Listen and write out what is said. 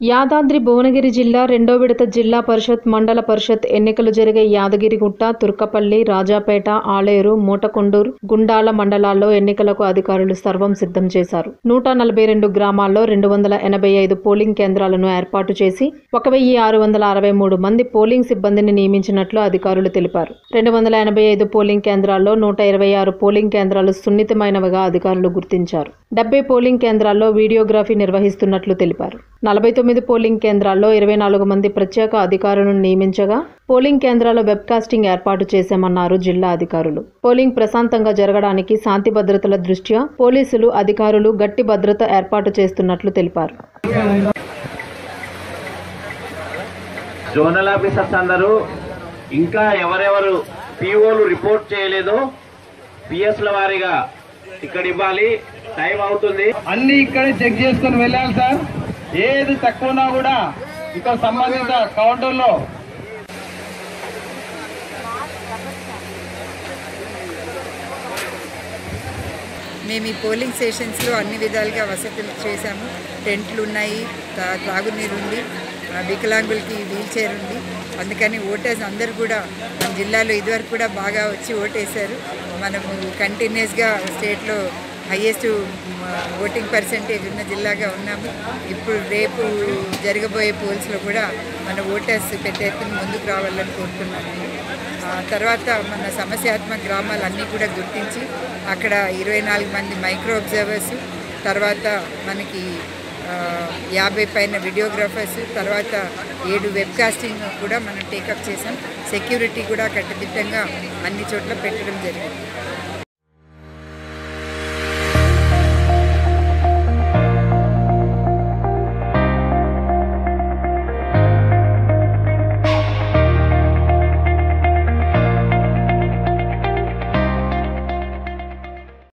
యాదాద్రి భువనగిరి జిల్లా రెండో విడత జిల్లా పరిషత్ మండల పరిషత్ ఎన్నికలు జరిగే యాదగిరిగుట్ట తుర్కపల్లి రాజాపేట ఆలేరు మూటకొండూరు గుండాల మండలాల్లో ఎన్నికలకు అధికారులు సర్వం సిద్ధం చేశారు నూట నలభై రెండు గ్రామాల్లో రెండు వందల ఎనభై ఐదు పోలింగ్ కేంద్రాలను ఏర్పాటు చేసి ఒక వెయ్యి ఆరు వందల అరవై మూడు మంది పోలింగ్ సిబ్బందిని నియమించినట్లు అధికారులు తెలిపారు రెండు వందల ఎనభై ఐదు పోలింగ్ కేంద్రాల్లో నూట ఇరవై ఆరు పోలింగ్ కేంద్రాలు సున్నితమైనవిగా అధికారులు గుర్తించారు డెబ్బై పోలింగ్ కేంద్రాల్లో వీడియోగ్రఫీ నిర్వహిస్తున్నట్లు తెలిపారు నలభై తొమ్మిది పోలింగ్ కేంద్రాల్లో ఇరవై నాలుగు మంది ప్రత్యేక అధికారులను నియమించగా పోలింగ్ కేంద్రాల వెబ్కాస్టింగ్ ఏర్పాటు చేశామన్నారు జిల్లా అధికారులు పోలింగ్ ప్రశాంతంగా జరగడానికి శాంతి భద్రతల దృష్ట్యా పోలీసులు అధికారులు గట్టి భద్రత ఏర్పాటు చేస్తున్నట్లు తెలిపారు జోనల్ ఆఫీసర్స్ అందరూ ఇంకా ఎవరెవరు పిఓలు రిపోర్ట్ చేయలేదో పిఎస్ల వారీగా ఇక్కడ ఇవ్వాలి టైం అవుతుంది అన్ని ఇక్కడే చెక్ చేసుకుని వెళ్ళాలి సార్ ఏది తక్కువనా కూడా ఇక్కడ సంబంధిత కౌంటర్లో మేము ఈ పోలింగ్ స్టేషన్స్లో అన్ని విధాలుగా వసతులు చేశాము టెంట్లు ఉన్నాయి తా- త్రాగునీరు ఉంది ఆ, వికలాంగులకి వీల్ చైర్ ఉంది అందుకని ఓటర్స్ అందరూ కూడా మన జిల్లాలో ఇదివరకు కూడా బాగా వచ్చి ఓటేశారు మనము కంటిన్యూస్గా స్టేట్లో హయ్యెస్ట్ ఓటింగ్ పర్సంటేజ్ ఉన్న జిల్లాగా ఉన్నాము ఇప్పుడు రేపు జరగబోయే పోల్స్లో కూడా మన ఓటర్స్ పెద్ద ఎత్తున ముందుకు రావాలని కోరుతున్నాను ఆ తర్వాత మన సమస్యాత్మక గ్రామాలన్నీ కూడా గుర్తించి అక్కడ ఇరవై నాలుగు మంది మైక్రో అబ్జర్వర్స్ తర్వాత మనకి ఆ, యాభై పైన వీడియోగ్రాఫర్స్ తర్వాత ఏడు వెబ్కాస్టింగ్ కూడా మనం టేకప్ చేసాం సెక్యూరిటీ కూడా కట్టుదిట్టంగా అన్ని చోట్ల పెట్టడం జరిగింది